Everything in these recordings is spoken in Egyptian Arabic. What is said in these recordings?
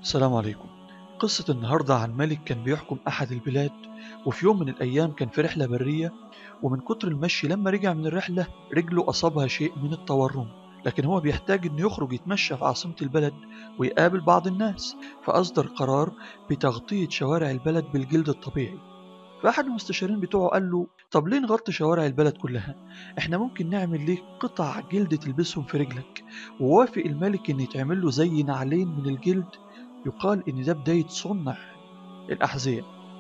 السلام عليكم قصة النهاردة عن ملك كان بيحكم أحد البلاد وفي يوم من الأيام كان في رحلة برية ومن كتر المشي لما رجع من الرحلة رجله أصابها شيء من التورم لكن هو بيحتاج إنه يخرج يتمشى في عاصمة البلد ويقابل بعض الناس فأصدر قرار بتغطية شوارع البلد بالجلد الطبيعي فأحد المستشارين بتوعه قال له طب ليه نغطي شوارع البلد كلها احنا ممكن نعمل ليك قطع جلد تلبسهم في رجلك ووافق الملك ان يتعمل له زي نعلين من الجلد يقال إن ده بداية صنع الأحذية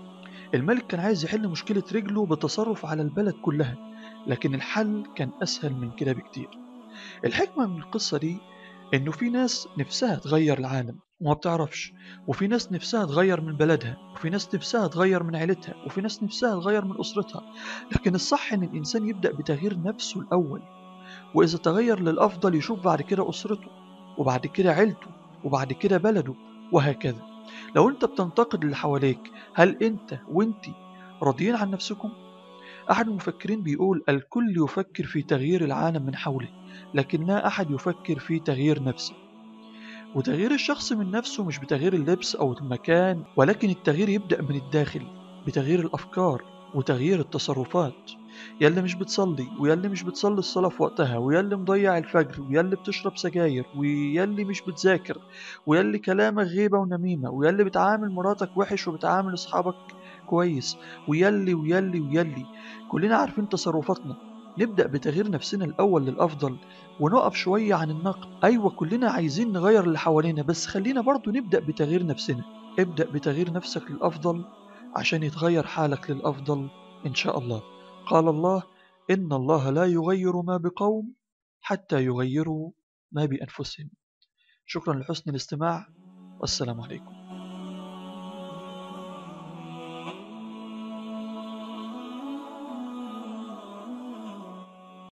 الملك كان عايز يحل مشكلة رجله بالتصرف على البلد كلها لكن الحل كان أسهل من كده بكتير الحكمة من القصة دي إنه في ناس نفسها تغير العالم وما بتعرفش وفي ناس نفسها تغير من بلدها وفي ناس نفسها تغير من عيلتها وفي ناس نفسها تغير من أسرتها لكن الصح إن الإنسان يبدأ بتغيير نفسه الأول وإذا تغير للأفضل يشوف بعد كده أسرته وبعد كده عيلته وبعد كده بلده وهكذا لو انت بتنتقد اللي حواليك هل انت وانت راضيين عن نفسكم احد المفكرين بيقول الكل يفكر في تغيير العالم من حوله لكن لا احد يفكر في تغيير نفسه وتغيير الشخص من نفسه مش بتغيير اللبس او المكان ولكن التغيير يبدأ من الداخل بتغيير الافكار وتغيير التصرفات يلي مش بتصلي ويلي مش بتصلي الصلاة في وقتها ويلي مضيع الفجر ويلي بتشرب سجاير ويلي مش بتذاكر ويلي كلامك غيبة ونميمة ويلي بتعامل مراتك وحش وبتعامل أصحابك كويس ويلي ويلي ويلي كلنا عارفين تصرفاتنا نبدأ بتغيير نفسنا الأول للأفضل ونقف شوية عن النقد أيوة كلنا عايزين نغير اللي حوالينا بس خلينا برضو نبدأ بتغيير نفسنا ابدأ بتغيير نفسك للأفضل عشان يتغير حالك للأفضل إن شاء الله قال الله إن الله لا يغير ما بقوم حتى يغيروا ما بأنفسهم شكرا لحسن الاستماع والسلام عليكم